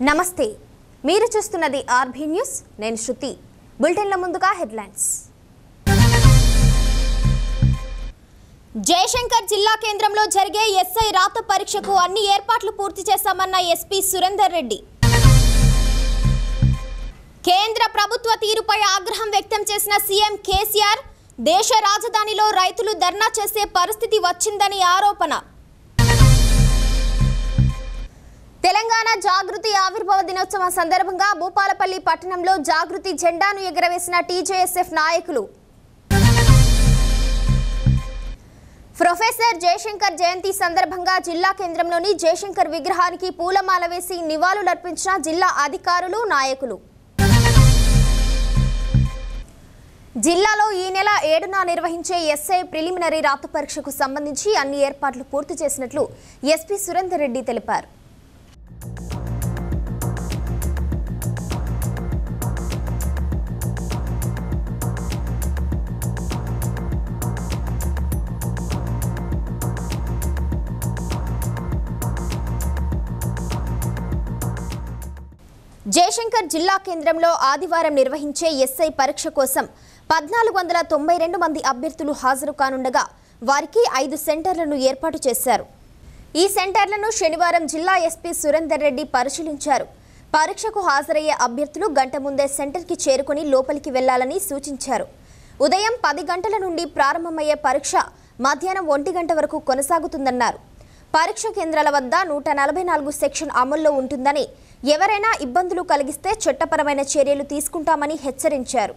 నమస్తే మీరు చూస్తున్నది ఆర్బీ న్యూస్ నేను శృతి బులెటిన్ల ముందుగా హెడ్లైన్స్ జయశంకర్ జిల్లా కేంద్రంలో జరిగే ఎస్ఐ రాత పరీక్షకు అన్ని ఏర్పాట్లు పూర్తి చేశామన్న ఎస్పీ సురేందర్ రెడ్డి కేంద్ర ప్రభుత్వ తీరుపై ఆగ్రహం వ్యక్తం చేసిన సీఎం కేసీఆర్ దేశ రాజధానిలో రైతులు ధర్నా చేసే పరిస్థితి వచ్చిందని ఆరోపణ తెలంగాణ జాగృతి ఆవిర్భావ దినోత్సవం సందర్భంగా భూపాలపల్లి పట్టణంలో జాగృతి జెండాను ఎగురవేసిన టీజేఎస్ఎఫ్ నాయకులు ప్రొఫెసర్ జయశంకర్ జయంతి సందర్భంగా జిల్లా కేంద్రంలోని జయశంకర్ విగ్రహానికి పూలమాల వేసి నివాళులర్పించిన జిల్లా అధికారులు నాయకులు జిల్లాలో ఈ నెల ఏడున నిర్వహించే ఎస్ఐ ప్రిలిమినరీ రాత పరీక్షకు సంబంధించి అన్ని ఏర్పాట్లు పూర్తి చేసినట్లు ఎస్పీ సురేందర్ రెడ్డి తెలిపారు జయశంకర్ జిల్లా కేంద్రంలో ఆదివారం నిర్వహించే ఎస్ఐ పరీక్ష కోసం పద్నాలుగు వందల తొంభై రెండు మంది అభ్యర్థులు హాజరు కానుండగా వారికి ఐదు సెంటర్లను ఏర్పాటు చేశారు ఈ సెంటర్లను శనివారం జిల్లా ఎస్పీ సురేందర్ రెడ్డి పరిశీలించారు పరీక్షకు హాజరయ్యే అభ్యర్థులు గంట ముందే సెంటర్కి చేరుకుని లోపలికి వెళ్లాలని సూచించారు ఉదయం పది గంటల నుండి ప్రారంభమయ్యే పరీక్ష మధ్యాహ్నం ఒంటి గంట వరకు కొనసాగుతుందన్నారు పరీక్ష కేంద్రాల వద్ద నూట నలభై నాలుగు సెక్షన్ అమల్లో ఉంటుందని ఎవరైనా ఇబ్బందులు కలిగిస్తే చట్టపరమైన చర్యలు తీసుకుంటామని హెచ్చరించారు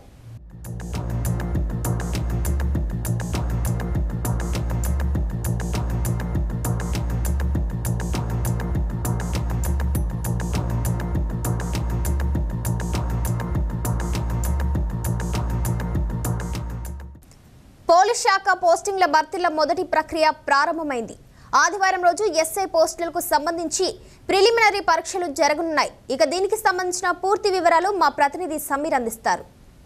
పోలీస్ శాఖ పోస్టింగ్ల భర్తీల మొదటి ప్రక్రియ ప్రారంభమైంది ఆదివారం రోజు ఎస్ఐ పోస్టులకు సంబంధించి ప్రిలిమినరీ పరీక్షలు జరగనున్నాయి ఇక దీనికి సంబంధించిన పూర్తి వివరాలు మా ప్రతినిధి సమీర్ అందిస్తారు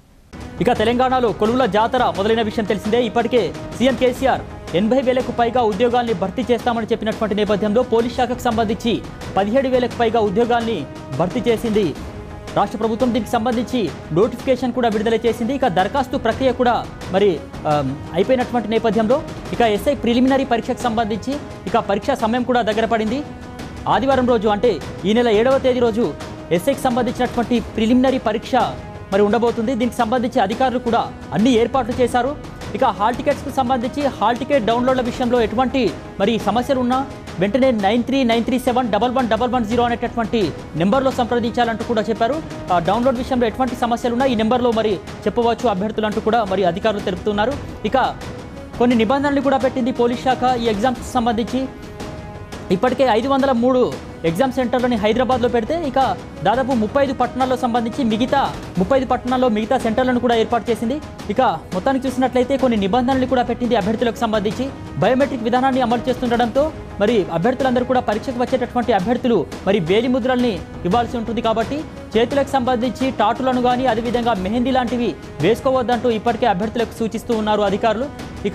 ఇక తెలంగాణలో కొలువుల జాతర మొదలైన విషయం తెలిసిందే ఇప్పటికే సీఎం కేసీఆర్ ఎనభై వేలకు పైగా ఉద్యోగాల్ని భర్తీ చేస్తామని చెప్పినటువంటి నేపథ్యంలో పోలీస్ శాఖకు సంబంధించి పదిహేడు వేలకు పైగా ఉద్యోగాల్ని భర్తీ చేసింది రాష్ట్ర ప్రభుత్వం దీనికి సంబంధించి నోటిఫికేషన్ కూడా విడుదల చేసింది ఇక దరఖాస్తు ప్రక్రియ కూడా మరి ఆమ్, అయిపోయినటువంటి నేపథ్యంలో ఇక ఎస్ఐ ప్రిలిమినరీ పరీక్షకు సంబంధించి ఇక పరీక్షా సమయం కూడా దగ్గర పడింది ఆదివారం రోజు అంటే ఈ నెల ఏడవ తేదీ రోజు ఎస్ఐకి సంబంధించినటువంటి ప్రిలిమినరీ పరీక్ష మరి ఉండబోతుంది దీనికి సంబంధించి అధికారులు కూడా అన్ని ఏర్పాట్లు చేశారు ఇక హాల్ టికెట్స్కి సంబంధించి హాల్ టికెట్ డౌన్లోడ్ల విషయంలో ఎటువంటి మరి సమస్యలు ఉన్నా వెంటనే nine three nine three seven double one double one zero అనేటటువంటి నెంబర్లో సంప్రదించాలంటూ కూడా చెప్పారు ఆ డౌన్లోడ్ విషయంలో ఎటువంటి సమస్యలు ఉన్నా ఈ నెంబర్లో మరి చెప్పవచ్చు అభ్యర్థులు అంటూ కూడా మరి అధికారులు తెలుపుతున్నారు ఇక కొన్ని నిబంధనలు కూడా పెట్టింది పోలీస్ శాఖ ఈ ఎగ్జామ్స్కి సంబంధించి ఇప్పటికే ఐదు వందల మూడు ఎగ్జామ్ సెంటర్లని హైదరాబాద్లో పెడితే ఇక దాదాపు ముప్పై ఐదు పట్టణాల్లో సంబంధించి మిగతా ముప్పై ఐదు పట్టణాల్లో మిగతా సెంటర్లను కూడా ఏర్పాటు చేసింది ఇక మొత్తానికి చూసినట్లయితే కొన్ని నిబంధనలు కూడా పెట్టింది అభ్యర్థులకు సంబంధించి బయోమెట్రిక్ విధానాన్ని అమలు చేస్తుండడంతో మరి అభ్యర్థులందరూ కూడా పరీక్షకు వచ్చేటటువంటి అభ్యర్థులు మరి వేలి ముద్రల్ని ఇవ్వాల్సి ఉంటుంది కాబట్టి చేతులకు సంబంధించి టాటులను కానీ అదేవిధంగా మెహందీ లాంటివి వేసుకోవద్దంటూ ఇప్పటికే అభ్యర్థులకు సూచిస్తూ ఉన్నారు అధికారులు ఇక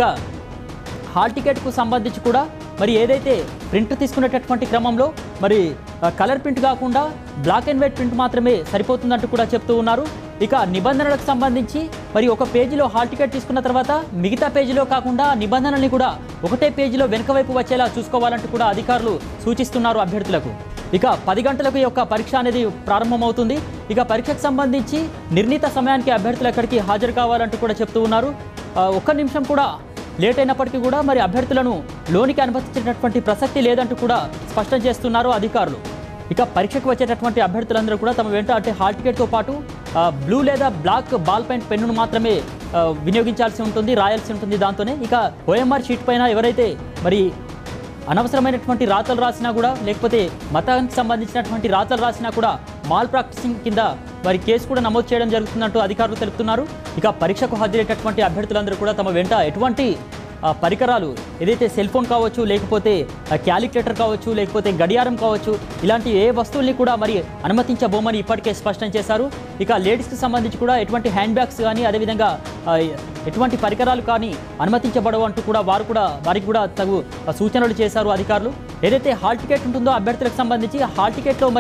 హాల్ టికెట్కు సంబంధించి కూడా మరి ఏదైతే ప్రింట్ తీసుకునేటటువంటి క్రమంలో మరి ఆ, కలర్ ప్రింట్ కాకుండా బ్లాక్ అండ్ వైట్ ప్రింట్ మాత్రమే సరిపోతుందంటూ కూడా చెప్తూ ఉన్నారు ఇక నిబంధనలకు సంబంధించి మరి ఒక పేజీలో హాల్ టికెట్ తీసుకున్న తర్వాత మిగతా పేజీలో కాకుండా నిబంధనల్ని కూడా ఒకటే పేజీలో వెనుక వైపు వచ్చేలా చూసుకోవాలంటూ కూడా అధికారులు సూచిస్తున్నారు అభ్యర్థులకు ఇక పది గంటలకు ఈ యొక్క పరీక్ష అనేది ప్రారంభమవుతుంది ఇక పరీక్షకు సంబంధించి నిర్ణీత సమయానికి అభ్యర్థులు ఎక్కడికి హాజరు కావాలంటూ కూడా చెప్తూ ఉన్నారు ఆ, ఒక్క నిమిషం కూడా లేట్ అయినప్పటికీ కూడా మరి అభ్యర్థులను లోనికి అనుమతించేటటువంటి ప్రసక్తి లేదంటూ కూడా స్పష్టం చేస్తున్నారు అధికారులు ఇక పరీక్షకు వచ్చేటటువంటి అభ్యర్థులందరూ కూడా తమ వెంట అంటే హాల్ టికెట్తో పాటు ఆ, బ్లూ లేదా బ్లాక్ బాల్ పెయింట్ పెన్నును మాత్రమే ఆ, వినియోగించాల్సి ఉంటుంది రాయాల్సి ఉంటుంది దాంతోనే ఇక ఓఎంఆర్ షీట్ పైన ఎవరైతే మరి అనవసరమైనటువంటి రాతలు రాసినా కూడా లేకపోతే మతానికి సంబంధించినటువంటి రాతలు రాసినా కూడా మాల్ ప్రాక్టీసింగ్ కింద మరి కేసు కూడా నమోదు చేయడం జరుగుతుందంటూ అధికారులు తెలుపుతున్నారు ఇక పరీక్షకు హాజరయ్యేటటువంటి అభ్యర్థులందరూ కూడా తమ వెంట ఎటువంటి ఆ, పరికరాలు ఏదైతే సెల్ ఫోన్ కావచ్చు లేకపోతే క్యాలిక్యులేటర్ కావచ్చు లేకపోతే గడియారం కావచ్చు ఇలాంటి ఏ వస్తువుల్ని కూడా మరి అనుమతించబోమని ఇప్పటికే స్పష్టం చేశారు ఇక లేడీస్కి సంబంధించి కూడా ఎటువంటి హ్యాండ్ బ్యాగ్స్ కానీ అదేవిధంగా ఆ, ఎటువంటి పరికరాలు కానీ అనుమతించబడవు అంటూ కూడా వారు కూడా వారికి కూడా తగు ఆ, సూచనలు చేశారు అధికారులు ఏదైతే హాల్ టికెట్ ఉంటుందో అభ్యర్థులకు సంబంధించి హాల్ టికెట్లో మరి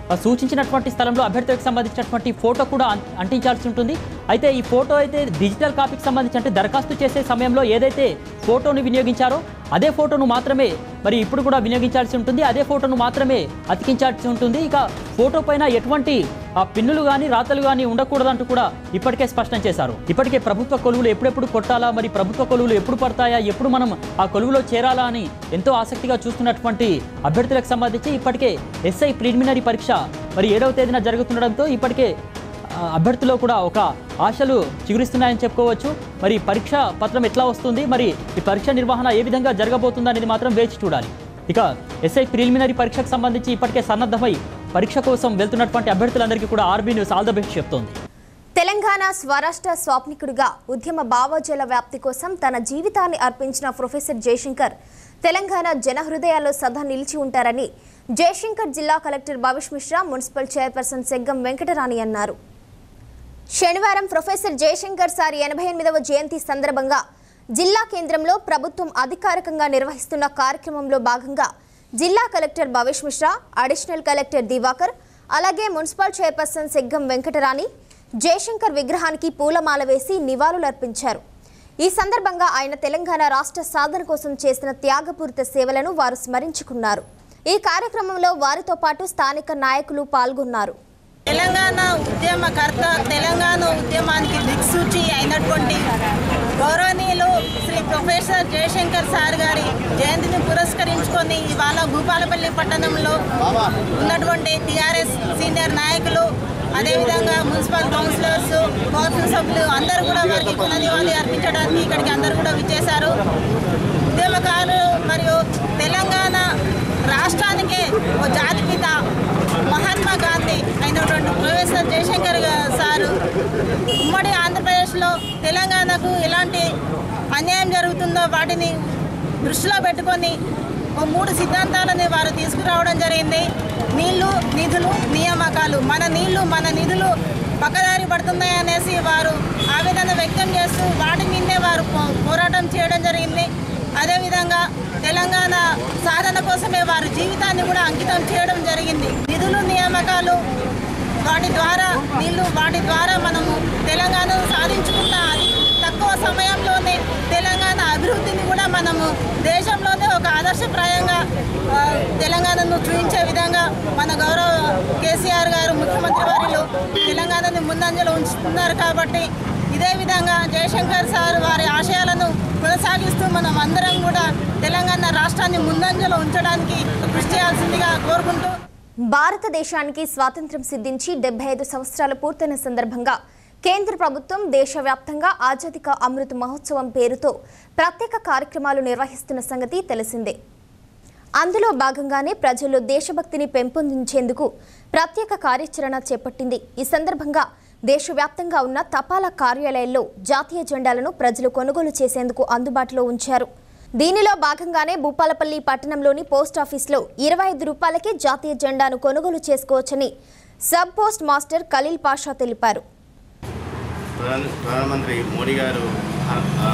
ఆ, సూచించినటువంటి స్థలంలో అభ్యర్థులకు సంబంధించినటువంటి ఫోటో కూడా అం- అంటించాల్సి ఉంటుంది అయితే ఈ ఫోటో అయితే డిజిటల్ కాపీకి సంబంధించి అంటే దరఖాస్తు చేసే సమయంలో ఏదైతే ఫోటోను వినియోగించారో అదే ఫోటోను మాత్రమే మరి ఇప్పుడు కూడా వినియోగించాల్సి ఉంటుంది అదే ఫోటోను మాత్రమే అతికించాల్సి ఉంటుంది ఇక ఫోటో పైన ఎటువంటి ఆ పిన్నులు కానీ రాతలు కానీ ఉండకూడదంటూ కూడా ఇప్పటికే స్పష్టం చేశారు ఇప్పటికే ప్రభుత్వ కొలువులు ఎప్పుడెప్పుడు కొట్టాలా మరి ప్రభుత్వ కొలువులు ఎప్పుడు పడతాయా ఎప్పుడు మనం ఆ కొలువులో చేరాలా అని ఎంతో ఆసక్తిగా చూస్తున్నటువంటి అభ్యర్థులకు సంబంధించి ఇప్పటికే ఎస్ఐ ప్రిలిమినరీ పరీక్ష మరి ఏడవ తేదీన జరుగుతుండడంతో ఇప్పటికే ఆ, అభ్యర్థులు కూడా ఒక ఆశలు చిగురిస్తున్నాయని చెప్పుకోవచ్చు మరి పరీక్ష పత్రం ఎట్లా వస్తుంది మరి ఈ పరీక్ష నిర్వహణ ఏ విధంగా జరగబోతుంది అనేది మాత్రం వేచి చూడాలి ఇక ఎస్ఐ ప్రిలిమినరీ పరీక్షకు సంబంధించి ఇప్పటికే సన్నద్ధమై పరీక్ష కోసం వెళ్తున్నటువంటి అభ్యర్థులందరికీ కూడా RB news all the best చెప్తోంది తెలంగాణ స్వరాష్ట్ర స్వాప్నికుడిగా ఉద్యమ భావోజల వ్యాప్తి కోసం తన జీవితాన్ని అర్పించిన ప్రొఫెసర్ జయశంకర్ తెలంగాణ జనహృదయాల్లో సదా నిలిచి ఉంటారని జయశంకర్ జిల్లా collector Bhavesh Mishra municipal chairperson Seggam Venkatarani అన్నారు శనివారం ప్రొఫెసర్ జయశంకర్ సార్ ఎనభై ఎనిమిదవ జయంతి సందర్భంగా జిల్లా కేంద్రంలో ప్రభుత్వం అధికారికంగా నిర్వహిస్తున్న కార్యక్రమంలో భాగంగా జిల్లా collector Bhavesh Mishra additional collector Divakar అలాగే మున్సిపల్ చైర్పర్సన్ సెగ్గం వెంకటరాణి జయశంకర్ విగ్రహానికి పూలమాల వేసి నివాళులర్పించారు ఈ సందర్భంగా ఆయన తెలంగాణ రాష్ట్ర సాధన కోసం చేసిన త్యాగపూరిత సేవలను వారు స్మరించుకున్నారు ఈ కార్యక్రమంలో వారితో పాటు స్థానిక నాయకులు పాల్గొన్నారు తెలంగాణ ఉద్యమకర్త తెలంగాణ ఉద్యమానికి దిక్సూచి అయినటువంటి గౌరవనీయులు శ్రీ ప్రొఫెసర్ జయశంకర్ సార్ గారి జయంతిని పురస్కరించుకొని ఇవాళ భూపాలపల్లి పట్టణంలో ఉన్నటువంటి టీఆర్ఎస్ సీనియర్ నాయకులు అదేవిధంగా మున్సిపల్ కౌన్సిలర్స్ కౌన్సిల్ సభ్యులు అందరూ కూడా వారికి పుననివాళి అర్పించడానికి ఇక్కడికి అందరూ కూడా విచ్చేశారు ఉద్యమకారులు మరియు తెలంగాణ రాష్ట్రానికే ఓ జాతిపిత మహాత్మా గాంధీ అయినటువంటి ప్రొఫెసర్ జయశంకర్ గా- సారు ఉమ్మడి ఆంధ్రప్రదేశ్లో తెలంగాణకు ఎలాంటి అన్యాయం జరుగుతుందో వాటిని దృష్టిలో పెట్టుకొని ఓ మూడు సిద్ధాంతాలని వారు తీసుకురావడం జరిగింది నీళ్లు నిధులు నియామకాలు మన నీళ్లు మన నిధులు పక్కదారి పడుతున్నాయి అనేసి వారు ఆవేదన వ్యక్తం చేస్తూ వాటి మీదే వారు పో- పోరాటం చేయడం జరిగింది అదేవిధంగా తెలంగాణ సాధన కోసమే వారి జీవితాన్ని కూడా అంకితం చేయడం జరిగింది నిధులు నియామకాలు వాటి ద్వారా నీళ్లు వాటి ద్వారా మనము తెలంగాణను సాధించుకున్న అతి తక్కువ సమయంలోనే తెలంగాణ అభివృద్ధిని కూడా మనము దేశంలోనే ఒక ఆదర్శప్రాయంగా ఆ, తెలంగాణను చూపించే విధంగా మన గౌరవ కేసీఆర్ గారు ముఖ్యమంత్రి వారిలో తెలంగాణని ముందంజలో ఉంచుతున్నారు కాబట్టి ఇదే విధంగా జయశంకర్ సార్ వారి ఆశయాలను కొనసాగిస్తూ మనం అందరం కూడా తెలంగాణ రాష్ట్రాన్ని ముందంజలో ఉంచడానికి కృషి చేయాల్సిందిగా కోరుకుంటూ భారతదేశానికి స్వాతంత్ర్యం సిద్ధించి డెబ్బై ఐదు సంవత్సరాలు పూర్తయిన సందర్భంగా కేంద్ర ప్రభుత్వం దేశవ్యాప్తంగా ఆజాదీ కా అమృత్ మహోత్సవం పేరుతో ప్రత్యేక కార్యక్రమాలు నిర్వహిస్తున్న సంగతి తెలిసిందే అందులో భాగంగానే ప్రజల్లో దేశభక్తిని పెంపొందించేందుకు ప్రత్యేక కార్యాచరణ చేపట్టింది ఈ సందర్భంగా దేశవ్యాప్తంగా ఉన్న తపాలా కార్యాలయాల్లో జాతీయ జెండాలను ప్రజలు కొనుగోలు చేసేందుకు అందుబాటులో ఉంచారు దీనిలో భాగంగానే భూపాలపల్లి పట్టణంలోని పోస్ట్ ఆఫీస్లో ఇరవై ఐదు రూపాయలకే జాతీయ జెండాను కొనుగోలు చేసుకోవచ్చని sub post master Khaleel Pasha తెలిపారు ప్రధాన ప్రధానమంత్రి మోడీ గారు ఆ,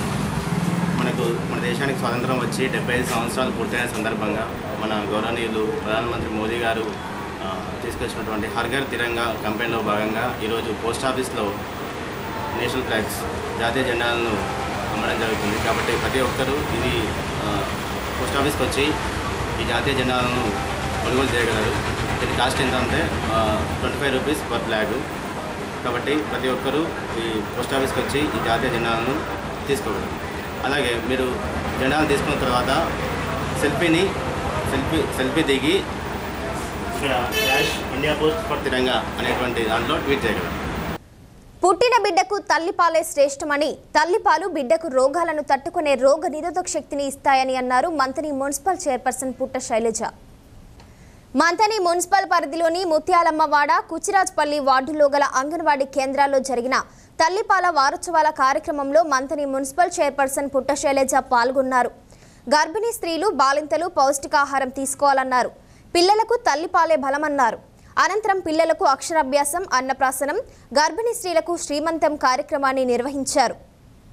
మనకు మన దేశానికి స్వాతంత్రం వచ్చి డెబ్బై ఐదు సంవత్సరాలు పూర్తయిన సందర్భంగా మన గౌరవనీయులు ప్రధానమంత్రి మోదీ గారు ఆ, తీసుకొచ్చినటువంటి హర్ఘర్ తిరంగా కంపెనీలో భాగంగా ఈరోజు పోస్ట్ ఆఫీస్లో నేషనల్ ఫ్లాగ్స్ జాతీయ జెండాలను అమ్మడం జరుగుతుంది కాబట్టి ప్రతి ఒక్కరూ ఇది ఆ, పోస్ట్ ఆఫీస్కి వచ్చి ఈ జాతీయ జెండాలను కొనుగోలు చేయగలరు దీని కాస్ట్ ఎంత అంటే twenty five rupees per flag కాబట్టి ప్రతి ఒక్కరూ ఈ పోస్ట్ ఆఫీస్కి వచ్చి ఈ జాతీయ జెండాలను తీసుకోగలరు అలాగే మీరు జెండాను తీసుకున్న తర్వాత సెల్ఫీని సెల్ఫీ సెల్ఫీ దిగి ఇక్కడ dash India post for Tiranga అనేటువంటి దాంట్లో ట్వీట్ చేయగలరు పుట్టిన బిడ్డకు తల్లిపాలే శ్రేష్టమని తల్లిపాలు బిడ్డకు రోగాలను తట్టుకునే రోగ నిరోధక శక్తిని ఇస్తాయని అన్నారు మంతని మున్సిపల్ చైర్పర్సన్ పుట్ట శైలజ మంతని మున్సిపల్ పరిధిలోని ముత్యాలమ్మవాడ కుచిరాజ్పల్లి వార్డులో గల అంగన్వాడీ కేంద్రాల్లో జరిగిన తల్లిపాల వారోత్సవాల కార్యక్రమంలో మంతని మున్సిపల్ చైర్పర్సన్ పుట్ట శైలజ పాల్గొన్నారు గర్భిణీ స్త్రీలు బాలింతలు పౌష్టికాహారం తీసుకోవాలన్నారు పిల్లలకు తల్లిపాలే బలమన్నారు అనంతరం పిల్లలకు అక్షరాభ్యాసం అన్నప్రాసనం గర్భిణీ స్త్రీలకు శ్రీమంతం కార్యక్రమాన్ని నిర్వహించారు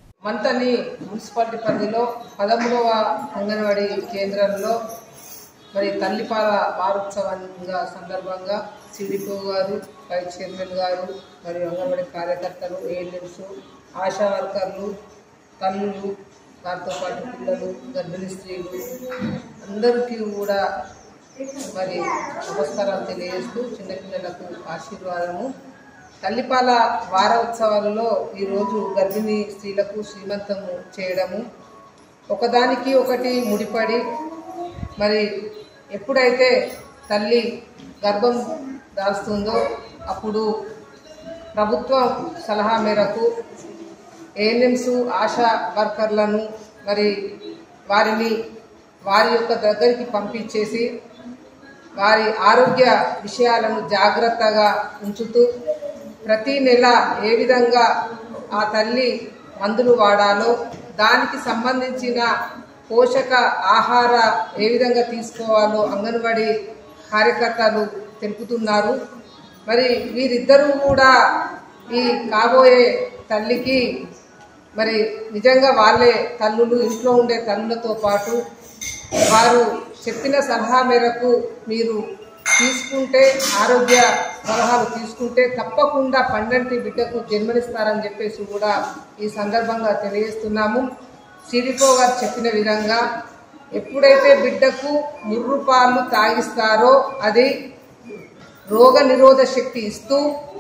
మంతని మున్సిపాలిటీ పరిధిలో పదమూడవ అంగన్వాడీ కేంద్రంలో మరి తల్లిపాల వారోత్సవంగా సందర్భంగా సిడిపో గారు వైస్ చైర్మన్ గారు మరియు అంగన్వాడీ కార్యకర్తలు ఏఎన్ఎంస్ ఆశా వర్కర్లు తల్లులు వారితో పాటు పిల్లలు గర్భిణీ స్త్రీలు అందరికీ కూడా మరి నమస్కారాలు తెలియజేస్తూ చిన్నపిల్లలకు ఆశీర్వాదము తల్లిపాల వారోత్సవాలలో ఈరోజు గర్భిణీ స్త్రీలకు శ్రీమంతము చేయడము ఒకదానికి ఒకటి ముడిపడి మరి ఎప్పుడైతే తల్లి గర్భం దాల్స్తుందో అప్పుడు ప్రభుత్వం సలహా మేరకు ఏఎన్ఎంస్ ఆశా వర్కర్లను మరి వారిని వారి యొక్క దగ్గరికి పంపించేసి వారి ఆరోగ్య విషయాలను జాగ్రత్తగా ఉంచుతూ ప్రతి నెల ఏ విధంగా ఆ తల్లి మందులు వాడాలో దానికి సంబంధించిన పోషక ఆహార ఏ విధంగా తీసుకోవాలో అంగన్వాడీ కార్యకర్తలు తెలుపుతున్నారు మరి వీరిద్దరూ కూడా ఈ కాబోయే తల్లికి మరి నిజంగా వాళ్ళే తల్లులు ఇంట్లో ఉండే తల్లులతో పాటు వారు చెప్పిన సలహా మేరకు మీరు తీసుకుంటే ఆరోగ్య సలహాలు తీసుకుంటే తప్పకుండా పండంటి బిడ్డకు జన్మనిస్తారని చెప్పేసి కూడా ఈ సందర్భంగా తెలియజేస్తున్నాము సిరిపో గారు చెప్పిన విధంగా ఎప్పుడైతే బిడ్డకు ముర్రు పాలు తాగిస్తారో అది రోగ నిరోధ శక్తి ఇస్తూ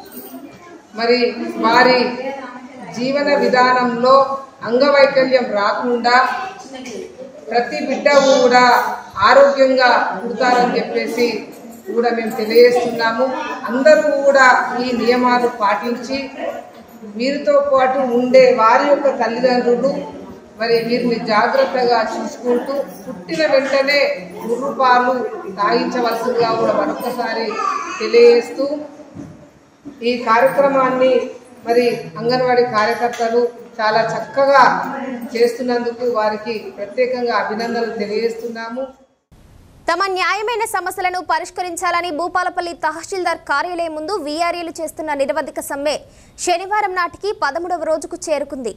మరి వారి జీవన విధానంలో అంగవైకల్యం రాకుండా ప్రతి బిడ్డ కూడా ఆరోగ్యంగా పుడతారని చెప్పేసి కూడా మేము తెలియజేస్తున్నాము అందరూ కూడా ఈ నియమాలు పాటించి వీరితో పాటు ఉండే వారి యొక్క తల్లిదండ్రులు మరి వీరిని జాగ్రత్తగా చూసుకుంటూ పుట్టిన వెంటనే గుర్రు పాలు తాగించవలసిందిగా కూడా మరొకసారి తెలియజేస్తూ ఈ కార్యక్రమాన్ని మరి అంగన్వాడీ కార్యకర్తలు చాలా చక్కగా చేస్తున్నందుకు వారికి ప్రత్యేకంగా అభినందనలు తెలియజేస్తున్నాము తమ న్యాయమైన సమస్యలను పరిష్కరించాలని భూపాలపల్లి తహసీల్దార్ కార్యాలయం ముందు వీఆర్ఏలు చేస్తున్న నిరవధిక సమ్మె శనివారం నాటికి పదమూడవ రోజుకు చేరుకుంది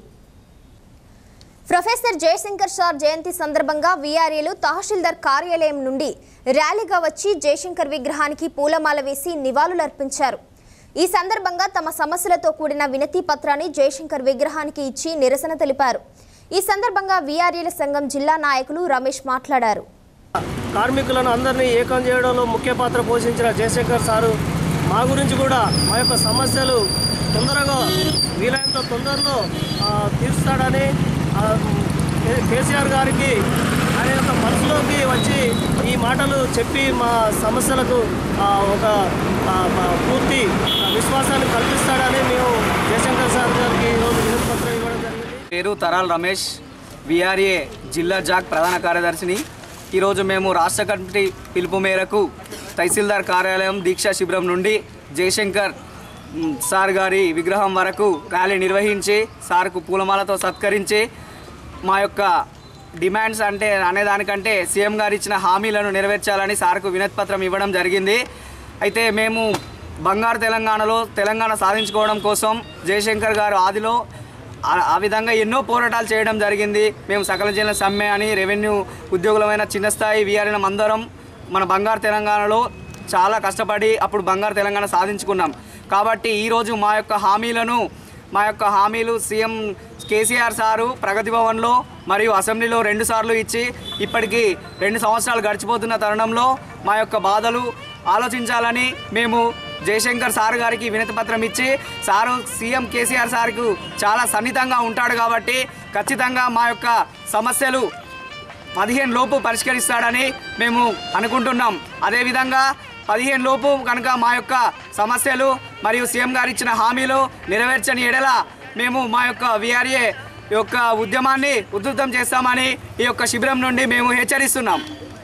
ప్రొఫెసర్ జయశంకర్ సార్ జయంతి సందర్భంగా వీఆర్ఏలు తహసీల్దార్ కార్యాలయం నుండి ర్యాలీగా వచ్చి జయశంకర్ విగ్రహానికి పూలమాల వేసి నివాళులర్పించారు ఈ సందర్భంగా తమ సమస్యలతో కూడిన వినతి పత్రాన్ని జయశంకర్ విగ్రహానికి ఇచ్చి నిరసన తెలిపారు ఈ సందర్భంగా వీఆర్ఏల సంఘం జిల్లా నాయకులు రమేష్ మాట్లాడారు కార్మికులను అందరినీ ఏకం చేయడంలో ముఖ్య పాత్ర పోషించిన జయశంకర్ సారు మా గురించి కూడా మా యొక్క సమస్యలు తొందరగా వీలైనంత తొందరలో ఆ, తీరుస్తాడని ఆ, కే- కేసీఆర్ గారికి ఆయన యొక్క మనసులోకి వచ్చి ఈ మాటలు చెప్పి మా సమస్యలకు ఆ, ఒక ఆ, మా పూర్తి విశ్వాసాన్ని కల్పిస్తాడని మేము జయశంకర్ సార్ గారికి ఈరోజు వినతి పత్రం ఇవ్వడం జరిగింది పేరు తరాల్ రమేష్ విఆర్ఏ జిల్లా జాక్ ప్రధాన కార్యదర్శిని ఈరోజు మేము రాష్ట్ర కమిటీ పిలుపు మేరకు తహసీల్దార్ కార్యాలయం దీక్షా శిబిరం నుండి జయశంకర్ మ్, సార్ గారి విగ్రహం వరకు ర్యాలీ నిర్వహించి సార్కు పూలమాలతో సత్కరించి మా యొక్క డిమాండ్స్ అంటే అనేదానికంటే సీఎం గారు ఇచ్చిన హామీలను నెరవేర్చాలని సార్కు వినతిపత్రం ఇవ్వడం జరిగింది అయితే మేము బంగారు తెలంగాణలో తెలంగాణ సాధించుకోవడం కోసం జయశంకర్ గారు ఆదిలో ఆ- ఆ విధంగా ఎన్నో పోరాటాలు చేయడం జరిగింది మేము సకల జిల్లా సమ్మె అని రెవెన్యూ ఉద్యోగులమైన చిన్న స్థాయి వీఆర్ఎం అందరం మన బంగారు తెలంగాణలో చాలా కష్టపడి అప్పుడు బంగారు తెలంగాణ సాధించుకున్నాం కాబట్టి ఈరోజు మా యొక్క హామీలను మా యొక్క హామీలు సీఎం కేసీఆర్ సారు ప్రగతి భవన్లో మరియు అసెంబ్లీలో రెండు సార్లు ఇచ్చి ఇప్పటికీ రెండు సంవత్సరాలు గడిచిపోతున్న తరుణంలో మా యొక్క బాధలు ఆలోచించాలని మేము జయశంకర్ సార్ గారికి వినతి పత్రం ఇచ్చి సారు సీఎం కేసీఆర్ సార్కు చాలా సన్నిహితంగా ఉంటాడు కాబట్టి ఖచ్చితంగా మా యొక్క సమస్యలు పదిహేను లోపు పరిష్కరిస్తాడని మేము అనుకుంటున్నాం అదేవిధంగా పదిహేను లోపు కనుక మా యొక్క సమస్యలు మరియు సీఎం గారు ఇచ్చిన హామీలు నెరవేర్చని ఎడల మేము మా యొక్క విఆర్ఏ యొక్క ఉద్యమాన్ని ఉధృతం చేస్తామని ఈ యొక్క శిబిరం నుండి మేము హెచ్చరిస్తున్నాం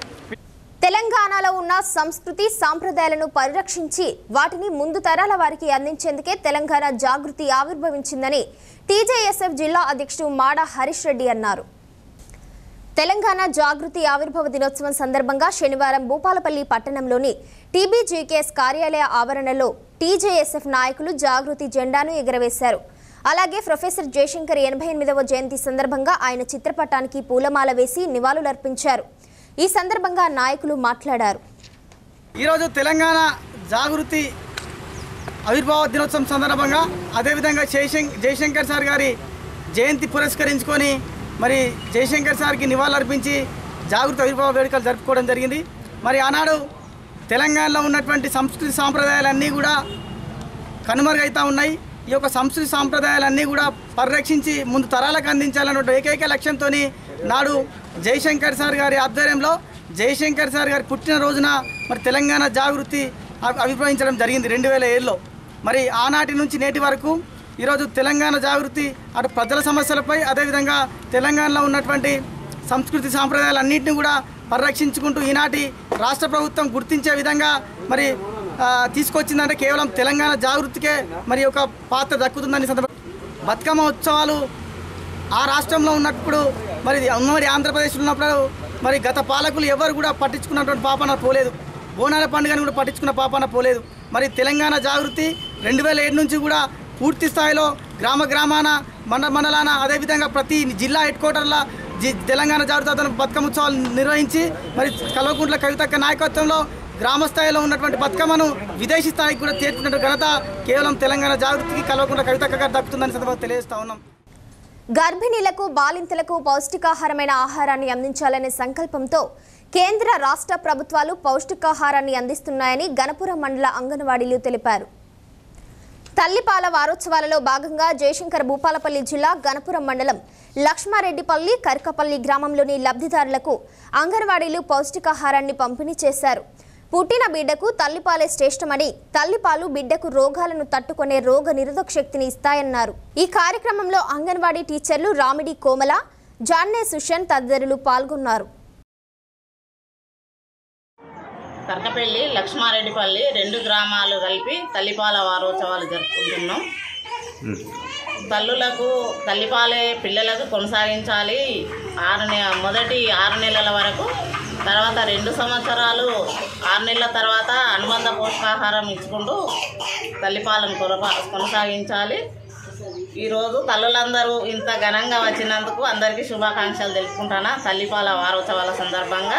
తెలంగాణలో ఉన్న సంస్కృతి సాంప్రదాయాలను పరిరక్షించి వాటిని ముందు తరాల వారికి అందించేందుకే తెలంగాణ జాగృతి ఆవిర్భవించిందని టీజేఎస్ఎఫ్ జిల్లా అధ్యక్షుడు మాడ హరీష్ రెడ్డి అన్నారు తెలంగాణ జాగృతి ఆవిర్భావ దినోత్సవం సందర్భంగా శనివారం భూపాలపల్లి పట్టణంలోని టీబీజీకేఎస్ కార్యాలయ ఆవరణలో టీజేఎస్ఎఫ్ నాయకులు జాగృతి జెండాను ఎగురవేశారు అలాగే ప్రొఫెసర్ జయశంకర్ ఎనభై ఎనిమిదవ జయంతి సందర్భంగా ఆయన చిత్రపటానికి పూలమాల వేసి నివాళులర్పించారు ఈ సందర్భంగా నాయకులు మాట్లాడారు ఈరోజు తెలంగాణ జాగృతి ఆవిర్భావ దినోత్సవం సందర్భంగా అదేవిధంగా జయశంక్ జయశంకర్ సార్ గారి జయంతి పురస్కరించుకొని మరి జయశంకర్ సార్కి నివాళులర్పించి జాగృతి ఆవిర్భావ వేడుకలు జరుపుకోవడం జరిగింది మరి ఆనాడు తెలంగాణలో ఉన్నటువంటి సంస్కృతి సాంప్రదాయాలన్నీ కూడా కనుమరుగైతా ఉన్నాయి ఈ యొక్క సంస్కృతి సాంప్రదాయాలన్నీ కూడా పరిరక్షించి ముందు తరాలకు అందించాలన్న ఏకైక లక్ష్యంతో నాడు జయశంకర్ సార్ గారి ఆధ్వర్యంలో జయశంకర్ సార్ గారి పుట్టినరోజున మరి తెలంగాణ జాగృతి అభి- అభిప్రాయించడం జరిగింది రెండు వేల ఏడులో మరి ఆనాటి నుంచి నేటి వరకు ఈరోజు తెలంగాణ జాగృతి అటు ప్రజల సమస్యలపై అదేవిధంగా తెలంగాణలో ఉన్నటువంటి సంస్కృతి సాంప్రదాయాలన్నింటినీ కూడా పరిరక్షించుకుంటూ ఈనాటి రాష్ట్ర ప్రభుత్వం గుర్తించే విధంగా మరి ఆ, తీసుకొచ్చిందంటే కేవలం తెలంగాణ జాగృతికే మరి ఒక పాత్ర దక్కుతుందని సందర్భ బతుకమ్మ ఉత్సవాలు ఆ రాష్ట్రంలో ఉన్నప్పుడు మరి ఉమ్మడి ఆంధ్రప్రదేశ్లో ఉన్నప్పుడు మరి గత పాలకులు ఎవరు కూడా పట్టించుకున్నటువంటి పాపన పోలేదు బోనాల పండుగను కూడా పట్టించుకున్న పాపన పోలేదు మరి తెలంగాణ జాగృతి రెండు వేల ఏడు నుంచి కూడా పూర్తి స్థాయిలో గ్రామ గ్రామాన మండల మండలాన అదేవిధంగా ప్రతి జిల్లా హెడ్ క్వార్టర్ల జి తెలంగాణ జాగృతి అతను బతుకమ్మ ఉత్సవాలు నిర్వహించి మరి కల్వకుంట్ల కవితక్క నాయకత్వంలో గ్రామ స్థాయిలో ఉన్నటువంటి బతుకమ్మను విదేశీ స్థాయికి కూడా చేర్చినటువంటి ఘనత కేవలం తెలంగాణ జాగృతికి కల్వకుంట్ల కవితక్క గారు దక్కుతుందని సందర్భంగా తెలియజేస్తా ఉన్నాం గర్భిణీలకు బాలింతలకు పౌష్టికాహారమైన ఆహారాన్ని అందించాలనే సంకల్పంతో కేంద్ర రాష్ట్ర ప్రభుత్వాలు పౌష్టికాహారాన్ని అందిస్తున్నాయని గణపురం మండల అంగన్వాడీలు తెలిపారు తల్లిపాల వారోత్సవాలలో భాగంగా జయశంకర్ భూపాలపల్లి జిల్లా గణపురం మండలం లక్ష్మారెడ్డిపల్లి కరికపల్లి గ్రామంలోని లబ్ధిదారులకు అంగన్వాడీలు పౌష్టికాహారాన్ని పంపిణీ చేశారు పుట్టిన బిడ్డకు తల్లిపాలే శ్రేష్టమని తల్లిపాలు బిడ్డకు రోగాలను తట్టుకునే రోగ నిరోధక శక్తిని ఇస్తాయన్నారు ఈ కార్యక్రమంలో అంగన్వాడీ టీచర్లు రామిడి కోమల జాన్నే సుషన్ తదితరులు పాల్గొన్నారు కరకపల్లి లక్ష్మారెడ్డిపల్లి రెండు గ్రామాలు కలిపి తల్లిపాల వారోత్సవాలు జరుపుకుంటున్నాం తల్లులకు తల్లిపాలే పిల్లలకు కొనసాగించాలి ఆరు నె మొదటి ఆరు నెలల వరకు తర్వాత రెండు సంవత్సరాలు ఆరు నెలల తర్వాత అనుబంధ పోషకాహారం ఇచ్చుకుంటూ తల్లిపాలను కొనపా కొనసాగించాలి ఈరోజు తల్లులందరూ ఇంత ఘనంగా వచ్చినందుకు అందరికీ శుభాకాంక్షలు తెలుపుకుంటానా తల్లిపాల వారోత్సవాల సందర్భంగా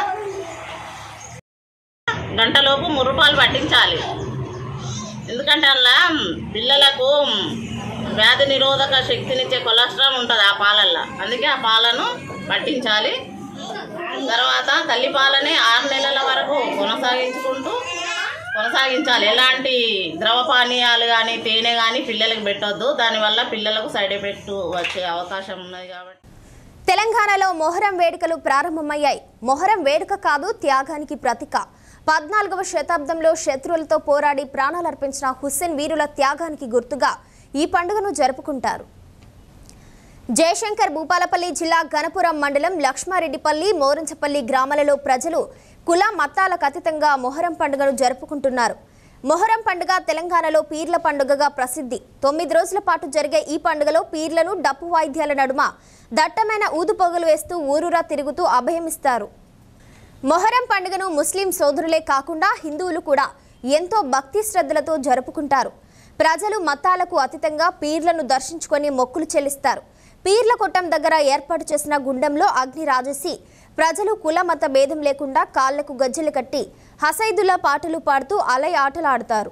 గంటలోపు మురుపాలు పట్టించాలి ఎందుకంటే అలా పిల్లలకు వ్యాధి నిరోధక శక్తినిచ్చే కొలెస్ట్రాల్ ఉంటుంది ఆ పాలల్లో అందుకే ఆ పాలను పట్టించాలి తర్వాత తల్లి పాలని ఆరు నెలల వరకు కొనసాగించుకుంటూ కొనసాగించాలి ఎలాంటి ద్రవ పానీయాలు కానీ తేనె కానీ పిల్లలకు పెట్టొద్దు దానివల్ల పిల్లలకు సైడ్ ఎఫెక్ట్ వచ్చే అవకాశం ఉన్నది కాబట్టి తెలంగాణలో మొహరం వేడుకలు ప్రారంభమయ్యాయి మొహరం వేడుక కాదు త్యాగానికి ప్రతీక పద్నాలుగవ శతాబ్దంలో శత్రువులతో పోరాడి ప్రాణాలర్పించిన హుస్సేన్ వీరుల త్యాగానికి గుర్తుగా ఈ పండుగను జరుపుకుంటారు జయశంకర్ భూపాలపల్లి జిల్లా గణపురం మండలం లక్ష్మారెడ్డిపల్లి మోరంచపల్లి గ్రామాలలో ప్రజలు కుల మతాలకు అతీతంగా మొహరం పండుగను జరుపుకుంటున్నారు మొహరం పండుగ తెలంగాణలో పీర్ల పండుగగా ప్రసిద్ధి తొమ్మిది రోజుల పాటు జరిగే ఈ పండుగలో పీర్లను డప్పు వాయిద్యాల నడుమ దట్టమైన ఊదుపొగలు వేస్తూ ఊరూరా తిరుగుతూ అభయమిస్తారు మొహరం పండుగను ముస్లిం సోదరులే కాకుండా హిందువులు కూడా ఎంతో భక్తి శ్రద్ధలతో జరుపుకుంటారు ప్రజలు మతాలకు అతీతంగా పీర్లను దర్శించుకొని మొక్కులు చెల్లిస్తారు పీర్ల కొట్టం దగ్గర ఏర్పాటు చేసిన గుండంలో అగ్ని రాజేసి ప్రజలు కుల మత భేదం లేకుండా కాళ్లకు గజ్జెలు కట్టి హసైదుల్లా పాటలు పాడుతూ అలై ఆటలాడతారు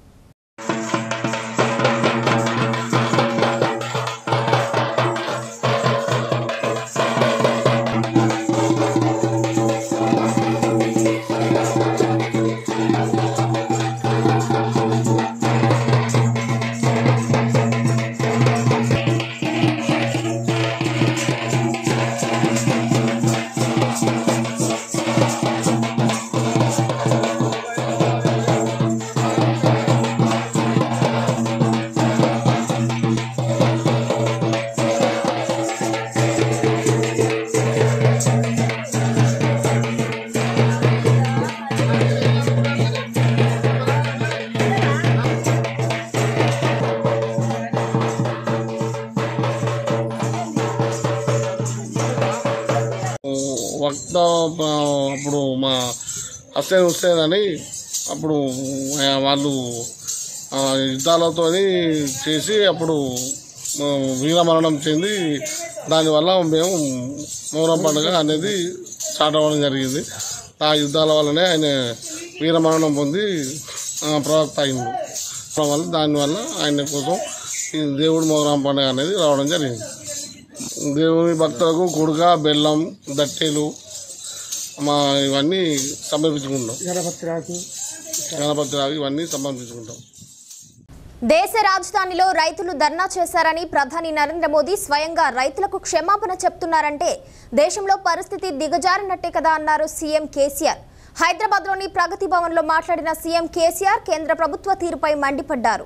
వక్త అప్పుడు మా హుస్సేన్ హుస్సేన్ అని అప్పుడు ఆ, వాళ్ళు ఆ, యుద్ధాలతో చేసి అప్పుడు ఆ, వీరమరణం చెంది దానివల్ల మేము మౌనం పండుగ అనేది స్టార్ట్ అవ్వడం జరిగింది ఆ యుద్ధాల వల్లనే ఆయన వీరమరణం పొంది ఆ, ప్రవక్త అయింది వల్ల దానివల్ల ఆయన కోసం ఈ దేవుడు మోగరాం పండుగ అనేది రావడం జరిగింది దేవుని భక్తులకు కుడుక బెల్లం దట్టెలు మా ఇవన్నీ సమర్పించుకుంటాం గణపతి రాజు గణపతి రావు ఇవన్నీ సమర్పించుకుంటాం దేశ రాజధానిలో రైతులు ధర్నా చేశారని ప్రధాని నరేంద్ర మోదీ స్వయంగా రైతులకు క్షమాపణ చెప్తున్నారంటే దేశంలో పరిస్థితి దిగజారినట్టే కదా అన్నారు సీఎం కేసీఆర్ హైదరాబాద్లోని ప్రగతి భవన్లో మాట్లాడిన సీఎం కేసీఆర్ కేంద్ర ప్రభుత్వ తీరుపై మండిపడ్డారు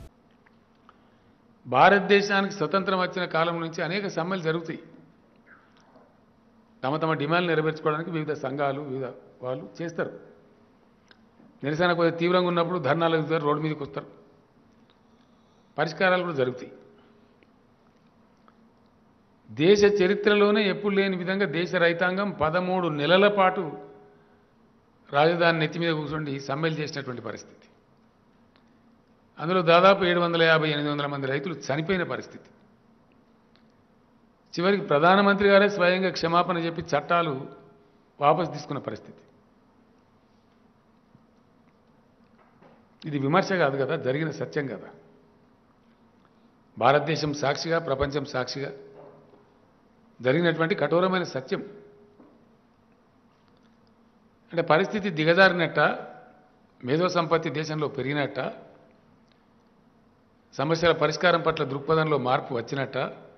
భారతదేశానికి స్వతంత్రం వచ్చిన కాలం నుంచి అనేక సమ్మెలు జరుగుతాయి తమ తమ డిమాండ్లు నెరవేర్చుకోవడానికి వివిధ సంఘాలు వివిధ వాళ్ళు చేస్తారు నిరసన కొద్దిగా తీవ్రంగా ఉన్నప్పుడు ధర్నాలు ఎదుగుతారు రోడ్డు మీదకి వస్తారు పరిష్కారాలు కూడా జరుగుతాయి దేశ చరిత్రలోనే ఎప్పుడు లేని విధంగా దేశ రైతాంగం పదమూడు నెలల పాటు రాజధాని నెత్తి మీద కూర్చొని సమ్మెలు చేసినటువంటి పరిస్థితి అందులో దాదాపు ఏడు వందల యాభై ఎనిమిది వందల మంది రైతులు చనిపోయిన పరిస్థితి చివరికి ప్రధానమంత్రి గారే స్వయంగా క్షమాపణ చెప్పి చట్టాలు వాపసు తీసుకున్న పరిస్థితి ఇది విమర్శ కాదు కదా జరిగిన సత్యం కదా భారతదేశం సాక్షిగా ప్రపంచం సాక్షిగా జరిగినటువంటి కఠోరమైన సత్యం అంటే పరిస్థితి దిగజారినట్ట మేధో సంపత్తి దేశంలో పెరిగినట్ట సమస్యల పరిష్కారం పట్ల దృక్పథంలో మార్పు వచ్చినట్ట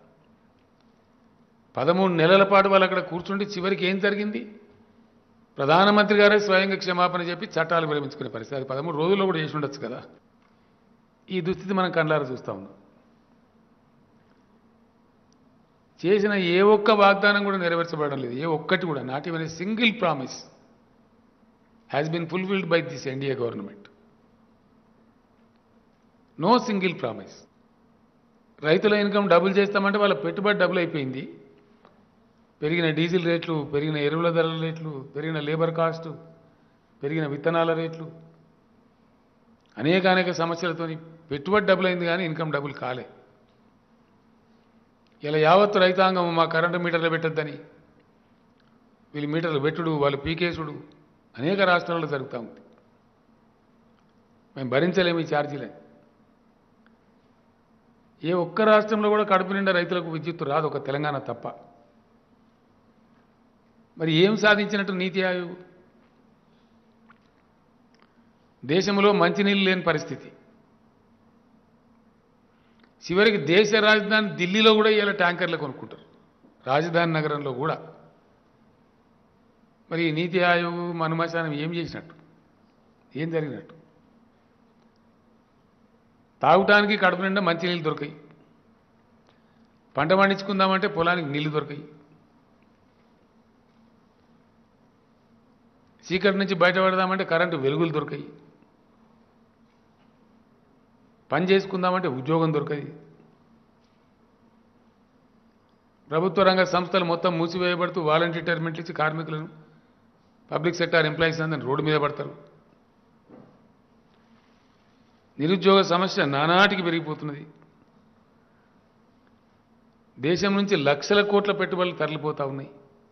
పదమూడు నెలల పాటు వాళ్ళు అక్కడ కూర్చుండి చివరికి ఏం జరిగింది ప్రధానమంత్రి గారే స్వయంగా క్షమాపణ చెప్పి చట్టాలు విరమించుకునే పరిస్థితి అది పదమూడు రోజుల్లో కూడా చేసి ఉండొచ్చు కదా ఈ దుస్థితి మనం కళ్ళారా చూస్తా ఉన్నాం చేసిన ఏ ఒక్క వాగ్దానం కూడా నెరవేర్చబడడం లేదు ఏ ఒక్కటి కూడా not even a single promise has been fulfilled by this NDA government no single promise రైతుల ఇన్కమ్ డబుల్ చేస్తామంటే వాళ్ళ పెట్టుబడి డబుల్ అయిపోయింది పెరిగిన డీజిల్ రేట్లు పెరిగిన ఎరువుల ధరల రేట్లు పెరిగిన లేబర్ కాస్ట్ పెరిగిన విత్తనాల రేట్లు అనేక అనేక సమస్యలతోని పెట్టుబడి డబుల్ అయింది కానీ ఇన్కమ్ డబుల్ కాలే ఇలా యావత్తు రైతాంగం మా కరెంటు మీటర్లు పెట్టద్దని వీళ్ళు మీటర్లు పెట్టుడు వాళ్ళు పీకేసుడు అనేక రాష్ట్రాల్లో జరుగుతూ ఉంది మేము భరించలేము ఈ ఛార్జీలని ఏ ఒక్క రాష్ట్రంలో కూడా కడుపు నిండా రైతులకు విద్యుత్ రాదు ఒక తెలంగాణ తప్ప మరి ఏం సాధించినట్టు నీతి ఆయోగ్ దేశంలో మంచినీళ్ళు లేని పరిస్థితి చివరికి దేశ రాజధాని ఢిల్లీలో కూడా ఇలా ట్యాంకర్లు కొనుక్కుంటారు రాజధాని నగరంలో కూడా మరి ఈ నీతి ఆయోగ్ మనుమశానం ఏం చేసినట్టు ఏం జరిగినట్టు తాగటానికి కడుపు నిండా మంచి నీళ్ళు దొరకాయి పంట పండించుకుందామంటే పొలానికి నీళ్లు దొరకాయి చీకటి నుంచి బయటపడదామంటే కరెంటు వెలుగులు దొరకాయి పని చేసుకుందామంటే ఉద్యోగం దొరకది ప్రభుత్వ రంగ సంస్థలు మొత్తం మూసివేయబడుతూ వాలంటీర్ రిటైర్మెంట్లు ఇచ్చి కార్మికులను పబ్లిక్ సెక్టార్ ఎంప్లాయీస్ అందరిని రోడ్డు మీద పడతారు నిరుద్యోగ సమస్య నానాటికి పెరిగిపోతున్నది దేశం నుంచి లక్షల కోట్ల పెట్టుబడులు తరలిపోతూ ఉన్నాయి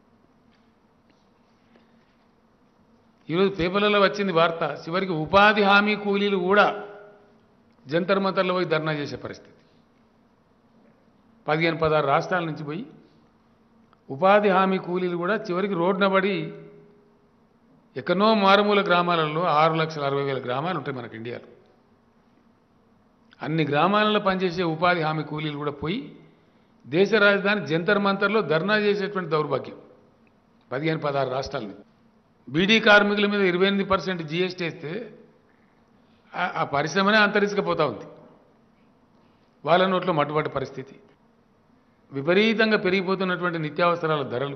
ఈరోజు పేపర్లలో వచ్చింది వార్త చివరికి ఉపాధి హామీ కూలీలు కూడా జంతర్ మంతర్లో పోయి ధర్నా చేసే పరిస్థితి పదిహేను పదహారు రాష్ట్రాల నుంచి పోయి ఉపాధి హామీ కూలీలు కూడా చివరికి రోడ్డున పడి ఎక్కడో మారుమూల గ్రామాలలో ఆరు లక్షల అరవై వేల గ్రామాలు ఉంటాయి మనకు ఇండియాలో అన్ని గ్రామాలలో పనిచేసే ఉపాధి హామీ కూలీలు కూడా పోయి దేశ రాజధాని జంతర్ మంతర్లో ధర్నా చేసేటువంటి దౌర్భాగ్యం పదిహేను పదహారు రాష్ట్రాలని బీడీ కార్మికుల మీద ఇరవై ఎనిమిది పర్సెంట్ జీఎస్టీ వేస్తే ఆ- ఆ పరిశ్రమనే అంతరించకపోతా ఉంది వాళ్ళ నోట్లో మట్టుబడ్డ పరిస్థితి విపరీతంగా పెరిగిపోతున్నటువంటి నిత్యావసరాల ధరలు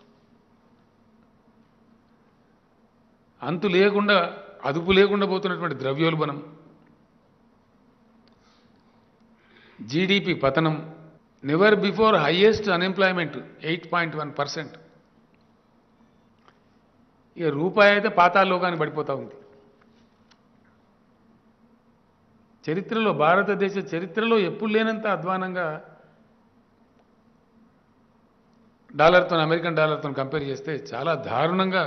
అంతు లేకుండా అదుపు లేకుండా పోతున్నటువంటి ద్రవ్యోల్బణం జీడిపి పతనం never before highest unemployment eight point one percent ఇక రూపాయి అయితే పాతాల్లోకానికి పడిపోతూ ఉంది చరిత్రలో భారతదేశ చరిత్రలో ఎప్పుడు లేనంత అధ్వానంగా డాలర్తో అమెరికన్ డాలర్తో కంపేర్ చేస్తే చాలా దారుణంగా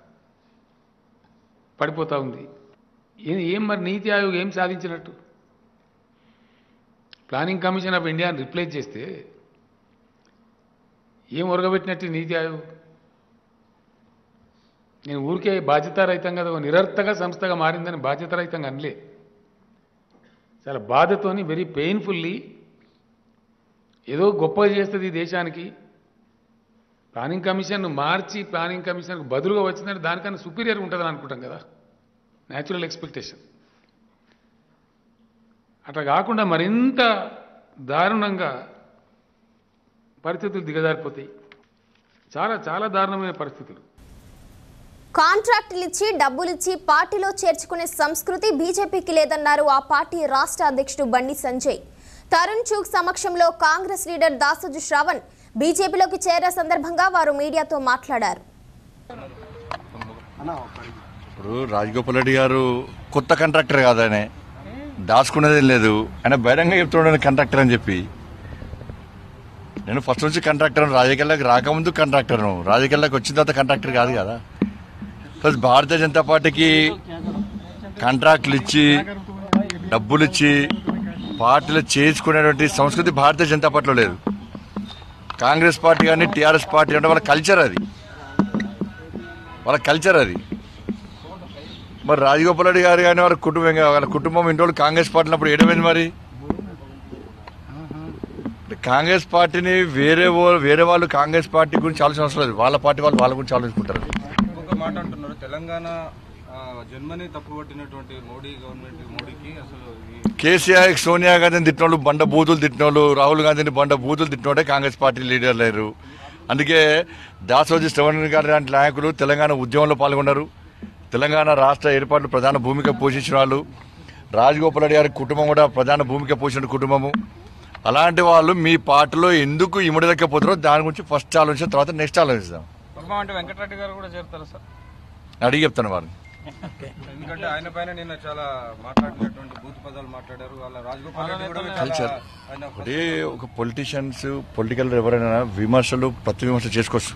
పడిపోతూ ఉంది ఏ- ఏం మరి నీతి ఆయోగ్ ఏం సాధించినట్టు ప్లానింగ్ కమిషన్ ఆఫ్ ఇండియాని రిప్లేస్ చేస్తే ఏం ఒరగబెట్టినట్టు నీతి ఆయోగ్ నేను ఊరికే బాధ్యతారహితంగా ఒక నిరర్థక సంస్థగా మారిందని బాధ్యతారహితంగా అనలే చాలా బాధతోని వెరీ పెయిన్ఫుల్లీ ఏదో గొప్పగా చేస్తుంది ఈ దేశానికి ప్లానింగ్ కమిషన్ మార్చి ప్లానింగ్ కమిషన్కు బదులుగా వచ్చిందంటే దానికన్నా సుపీరియర్ ఉంటుందని అనుకుంటాం కదా న్యాచురల్ ఎక్స్పెక్టేషన్ అట్లా కాకుండా మరింత దారుణంగా పరిస్థితులు దిగజారిపోతాయి చాలా చాలా దారుణమైన పరిస్థితులు కాంట్రాక్టులు ఇచ్చి డబ్బులిచ్చి పార్టీలో చేర్చుకునే సంస్కృతి బీజేపీకి లేదన్నారు ఆ పార్టీ రాష్ట్ర అధ్యక్షుడు బండి సంజయ్ తరుణ్ చూక్ సమక్షంలో కాంగ్రెస్ లీడర్ దాసోజు శ్రావణ్ బీజేపీలోకి చేరే సందర్భంగా వారు మీడియాతో మాట్లాడారు ఇప్పుడు రాజగోపాల్ రెడ్డి గారు కొత్త కాంట్రాక్టర్ కాదు ఆయన దాచుకునేది ఏం లేదు ఆయన బహిరంగ చెప్తున్నాడు కాంట్రాక్టర్ అని చెప్పి నేను ఫస్ట్ నుంచి కాంట్రాక్టర్ రాజకీయాల్లోకి రాకముందు కాంట్రాక్టర్ను రాజకీయాల్లోకి వచ్చిన తర్వాత కాంట్రాక్టర్ కాదు కదా ప్లస్ భారతీయ జనతా పార్టీకి కాంట్రాక్టులు ఇచ్చి డబ్బులు ఇచ్చి పార్టీలు చేసుకునేటువంటి సంస్కృతి భారతీయ జనతా పార్టీలో లేదు కాంగ్రెస్ పార్టీ కానీ టీఆర్ఎస్ పార్టీ అంటే వాళ్ళ కల్చర్ అది వాళ్ళ కల్చర్ అది మరి రాజగోపాల్ రెడ్డి గారు కానీ వాళ్ళ కుటుంబం వాళ్ళ కుటుంబం ఇంటి కాంగ్రెస్ పార్టీ ఉన్నప్పుడు ఏడమైంది మరి అంటే కాంగ్రెస్ పార్టీని వేరే వా- వేరే వాళ్ళు కాంగ్రెస్ పార్టీ గురించి ఆలోచన అవసరం లేదు వాళ్ళ పార్టీ వాళ్ళు వాళ్ళ గురించి ఆలోచించుకుంటారు ఒక మాట అంటున్నారు తెలంగాణ ఆ, జన్మని తప్పుపట్టినటువంటి మోడీ గవర్నమెంట్ మోడీకి అసలు ఈ కేసీఆర్ సోనియా గాంధీని తిట్టినోళ్ళు బండ బూతులు తిట్టినోళ్ళు రాహుల్ గాంధీని బండ బూతులు తిట్టినోడే కాంగ్రెస్ పార్టీ లీడర్ లేరు అందుకే దాసోజీ శ్రవణ్ గారి లాంటి నాయకులు తెలంగాణ ఉద్యమంలో పాల్గొన్నారు తెలంగాణ రాష్ట్ర ఏర్పాట్లు ప్రధాన భూమిక పోషించిన వాళ్ళు రాజగోపాల్ రెడ్డి గారి కుటుంబం కూడా ప్రధాన భూమిక పోషించిన కుటుంబము అలాంటి వాళ్ళు మీ పార్టీలో ఎందుకు ఇముడలేకపోతారో దాని గురించి ఫస్ట్ ఆలోచించిన తర్వాత నెక్స్ట్ ఆలోచిస్తాం వర్మ అంటే వెంకటరెడ్డి గారు కూడా చేరుతారా సార్ అడిగి చెప్తాను వారిని ఎందుకంటే ఆయన పైన నిన్న చాలా మాట్లాడినటువంటి బూత్ పదాలు మాట్లాడారు వాళ్ళ రాజగోపాల్ రెడ్డి కూడా చాలా కల్చర్ ఆయన ఒకటి ఒక పొలిటీషియన్స్ పొలిటికల్ ఎవరైనా విమర్శలు ప్రతి విమర్శ చేసుకోవచ్చు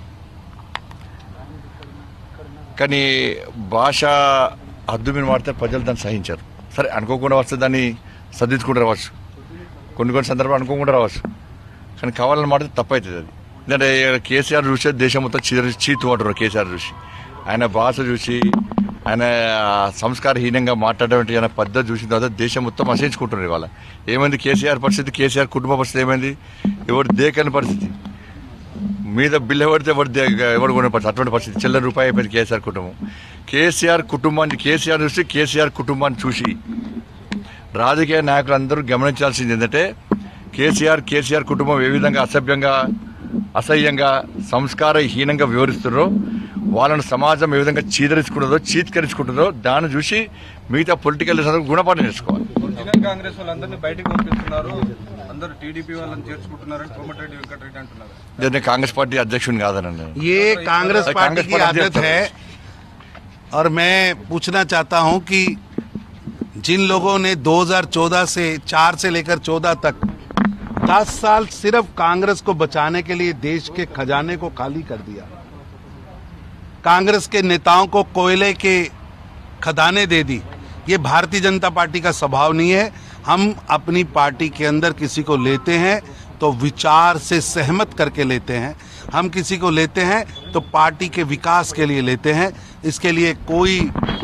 కానీ భాష హద్దు మీద మాడితే ప్రజలు దాన్ని సహించారు సరే అనుకోకుండా వస్తే దాన్ని సర్దించుకుంటూ రావచ్చు కొన్ని కొన్ని సందర్భాలు అనుకోకుండా రావచ్చు కానీ కావాలని మాడితే తప్పు అవుతుంది అది ఎందుకంటే కేసీఆర్ చూసే దేశం మొత్తం చీర చీతు అంటారు కేసీఆర్ చూసి ఆయన భాష చూసి ఆయన సంస్కారహీనంగా మాట్లాడేటువంటి ఆయన పద్ధతి చూసిన తర్వాత దేశం మొత్తం అసహించుకుంటున్నారు ఇవాళ ఏమైంది కేసీఆర్ పరిస్థితి కేసీఆర్ కుటుంబ పరిస్థితి ఏమైంది ఎవరు దేకని పరిస్థితి మీద బిల్లు ఎవరితే ఎవరు దే- ఎవరు కొనే పరిస్థితి అటువంటి పరిస్థితి చిల్లర రూపాయి అయిపోయింది కేసీఆర్ కుటుంబం కేసీఆర్ కుటుంబాన్ని కేసీఆర్ చూసి కేసీఆర్ కుటుంబాన్ని చూసి రాజకీయ నాయకులందరూ గమనించాల్సింది ఏంటంటే కేసీఆర్ కేసీఆర్ కుటుంబం ఏ విధంగా అసభ్యంగా అసహ్యంగా సంస్కారహీనంగా వివరిస్తున్నారో వాళ్ళను సమాజం ఏ విధంగా చీదరించుకుంటుందో చీత్కరించుకుంటుందో దాన్ని చూసి మిగతా పొలిటికల్ గుణపాఠం నేర్చుకోవాలి ఒరిజినల్ కాంగ్రెస్ వాళ్ళందరినీ బయటకు పంపిస్తున్నారు అందరూ టీడీపీ వాళ్ళని చేర్చుకుంటున్నారని కోమటిరెడ్డి వెంకటరెడ్డి అంటున్నారు నేను కాంగ్రెస్ పార్టీ అధ్యక్షుడిని కాదనండి ये कांग्रेस पार्टी की आदत है और मैं पूछना चाहता हूं कि जिन लोगों ने 2014 से 4 से लेकर 14 तक 10 साल सिर्फ कांग्रेस को बचाने के लिए देश के खजाने को खाली कर दिया कांग्रेस के नेताओं को कोयले के खदाने दे दी ये भारतीय जनता पार्टी का स्वभाव नहीं है हम अपनी पार्टी के अंदर किसी को लेते हैं तो विचार से सहमत करके लेते हैं हम किसी को लेते हैं तो पार्टी के विकास के लिए लेते हैं इसके लिए कोई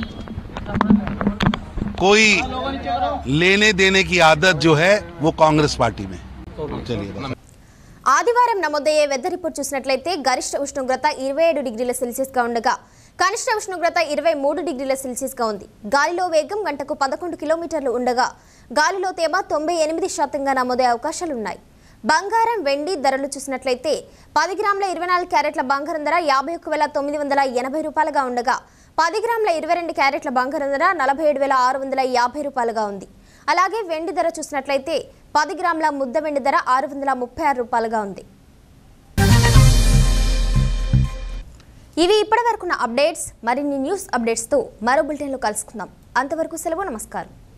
कोई लेने देने की आदत जो है वो कांग्रेस पार्टी में चलिए ఆదివారం నమోదయ్యే వెదర్ రిపోర్ట్ చూసినట్లయితే గరిష్ట ఉష్ణోగ్రత ఇరవై ఏడు డిగ్రీల సెల్సియస్ గా ఉండగా కనిష్ట ఉష్ణోగ్రత ఇరవై మూడు డిగ్రీల సెల్సియస్ గా ఉంది గాలిలో వేగం గంటకు పదకొండు కిలోమీటర్లు ఉండగా గాలిలో తేమ తొంభై ఎనిమిది శాతంగా నమోదయ్యే అవకాశాలున్నాయి బంగారం వెండి ధరలు చూసినట్లయితే పది గ్రాముల ఇరవై నాలుగు క్యారెట్ల బంగారం ధర యాభై ఒక్క వేల తొమ్మిది వందల ఎనభై రూపాయలుగా ఉండగా పది గ్రాముల ఇరవై రెండు క్యారెట్ల బంగారం ధర నలభై ఏడు వేల ఆరు వందల యాభై రూపాయలుగా ఉంది అలాగే వెండి ధర చూసినట్లయితే పది గ్రాముల ముద్ద వెండి ధర ఆరు వందల ముప్పై ఆరు రూపాయలుగా ఉంది ఇవి ఇప్పటివరకున్న అప్డేట్స్ మరిన్ని న్యూస్ అప్డేట్స్తో మరో బులెటిన్లో కలుసుకుందాం అంతవరకు సెలవు నమస్కారం